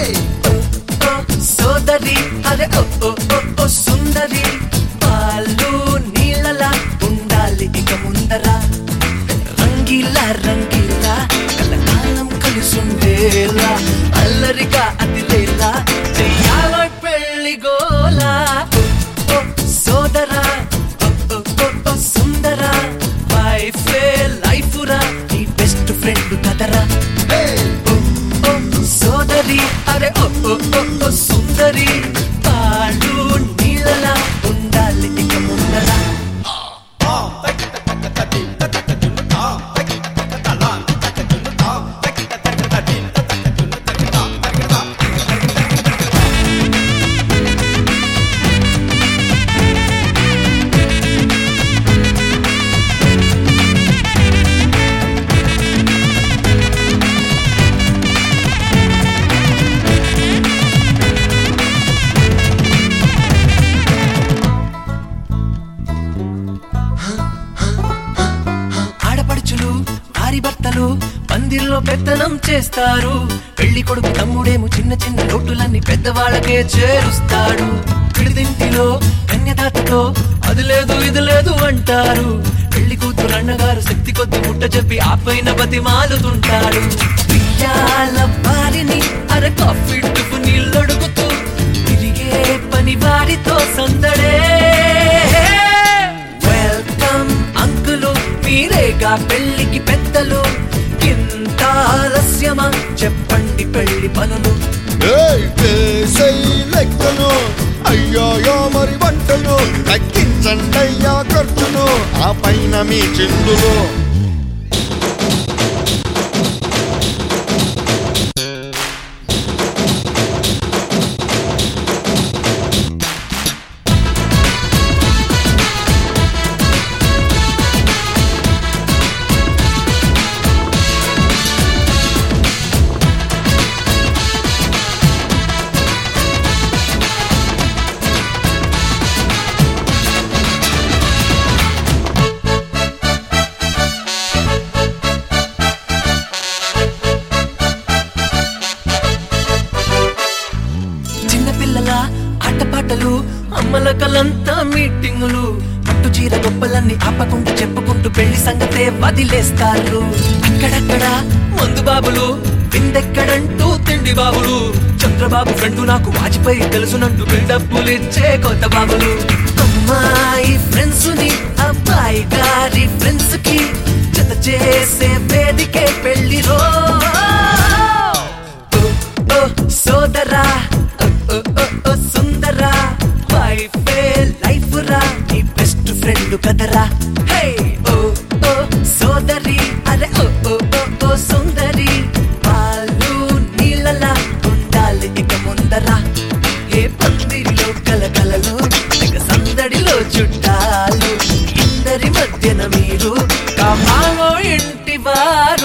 ఓ, ఓ, సోదరి అరే ఓ ఓ ఓ ఓ సుందరి పాలు నీళ్ళలా ఉండాలి ఇక ముందరా రంగిలా రంగిలా కలకాలం కలిసుండేలా అల్లరిగా అదిలేలా చెయ్యాల పెళ్లి గోలా ఓ, ఓ, సోదరా ఓ, ఓ, ఓ, ఓ, సుందరా వైఫ్ లైఫ్ రా నీ బెస్ట్ ఫ్రెండ్ కదరా ఓ, ఓ, సోదరి అరే ఓ ఓ ఓ ఓ సుందరి పాలు నీళ్ళలా ఉండాలి ఇక ముందరా ఆడపడుచులు భారీ భర్తలు పందిర్లో పెత్తనం చేస్తారు పెళ్లి కొడుకు తమ్ముడేమో చిన్న చిన్న లోటులన్నీ పెద్దవాళ్ళకే చేరుస్తాడు పిడిదింటిలో కన్యదాతతో అది లేదు ఇది లేదు అంటారు పెళ్లి కూతురు అన్నగారు శక్తి కొద్ది ముట్ట చెప్పి ఆ పైన బతిమాలుతుంటాడు బియ్యాల బారిని అర కాఫీ టిఫు నీళ్ళొడుగుతూ తిరిగే పని వారితో సందడే వెల్కమ్ అంకులు మీరేగా పెళ్లికి పెద్దలు ఇంత ఆలస్యమా చెప్పండి పెళ్లి పనులు ఏయ్, వేసై లెక్కను అయ్యోయో మరి వంటలు తగ్గించండి అయ్యా ఖర్చును ఆ పైన మీ చిందులు చిన్నపిల్లల ఆటపాటలు అమ్మల కలంతా మీటింగులు పట్టు చీర గొప్పలన్నీ ఆపకుండా చెప్పుకుంటూ పెళ్లి సంగతే వదిలేస్తారు అక్కడక్కడ మందు బాబులు విందెక్కడంటూ తిండి బాబులు చంద్రబాబు ఫ్రెండ్ నాకు వాజ్పేయి తెలుసునంటూ బిల్డప్పులు ఇచ్చే కొత్త బాబులు అమ్మాయి ఫ్రెండ్స్ ని అబ్బాయి గారి ఫ్రెండ్స్ కి జత చేసే వేదికే పెళ్లి రో ఓ, ఓ, సోదరా ఓ, ఓ, ఓ, ఓ, సుందరా వైఫ్ లైఫ్ రా నీ బెస్ట్ ఫ్రెండ్ కదరా హే ఓ ఓ సోదరి అరే ఓ ఓ ఓ ఓ సుందరి పాలు నీళ్ళలా ఉండాలి ఇక ముందరా ఏ పందిరిలో కలకలలు ఇక సందడిలో చుట్టాలు ఇందరి మధ్యన మీరు కామాలో ఇంటి వారు